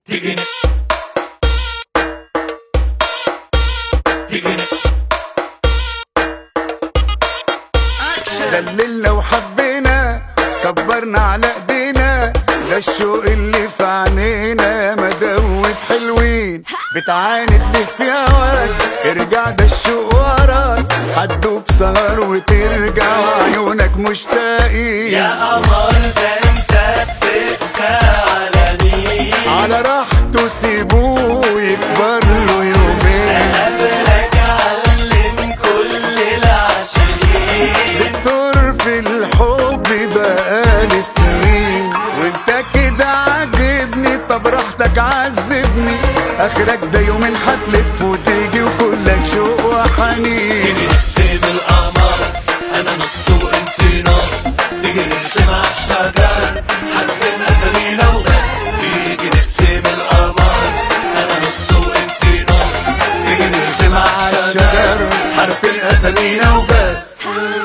Digging it. Digging it. دللنا وحبينا كبرنا على ايدينا ده الشوق اللي في عينينا مدوب حلوين بتعاند ليه في هواك ارجع ده الشوق وراك هتدوب سهر وترجع وعيونك مشتاقين يا قمر ده انت بتقسى على مين على راحته سيبوه يكبر له يومين قبلك علم كل العاشقين دكتور في الحب بقالي سنين وانت كده عاجبني طب راحتك عذبني اخرك ده يومين هتلف وتيجي وكلك شوق وحنين تيجي نقسم القمر انا نص وانت نص تيجي نرسم على الشجر حرفين اسامينا وبس تيجي نقسم القمر انا نص وانت نص تيجي نرسم على الشجر حرفين اسامينا وبس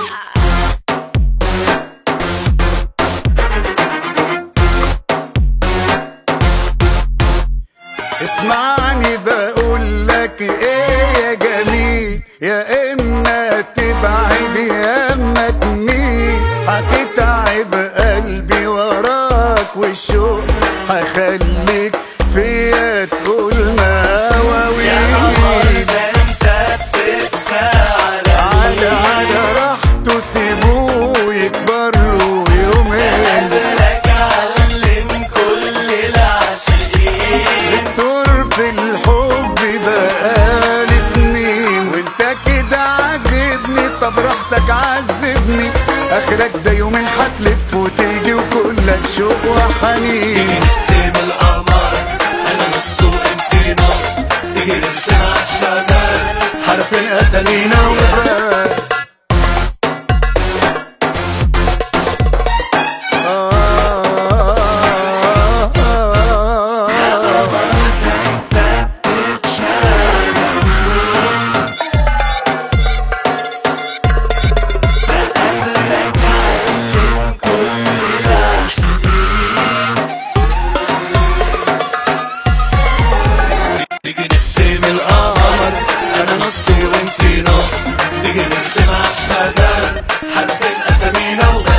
اسمعني بقول لك ايه يا جميل يا اما تبعد يا اما تميل هتتعب قلبي وراك والشوق هخليك فيا تقول يا قمر مواويل ده انت بتقسى على على مين على راحته سيبوه يكبر له يومين قبلك علم كل العاشقين دكتور في الحب بقالي سنين وانت كده عاجبني طب راحتك عذبني اخرك ده يومين هتلف وتيجي وكلك شوق وحنين نقسم القمر انا نص وانت نص تيجي نرسم على الشجر حرفين اسامينا وبس آه آه آه تيجي نقسم القمر انا نص وانت نص تيجي نرسم على الشجر حرفين اسامينا وبس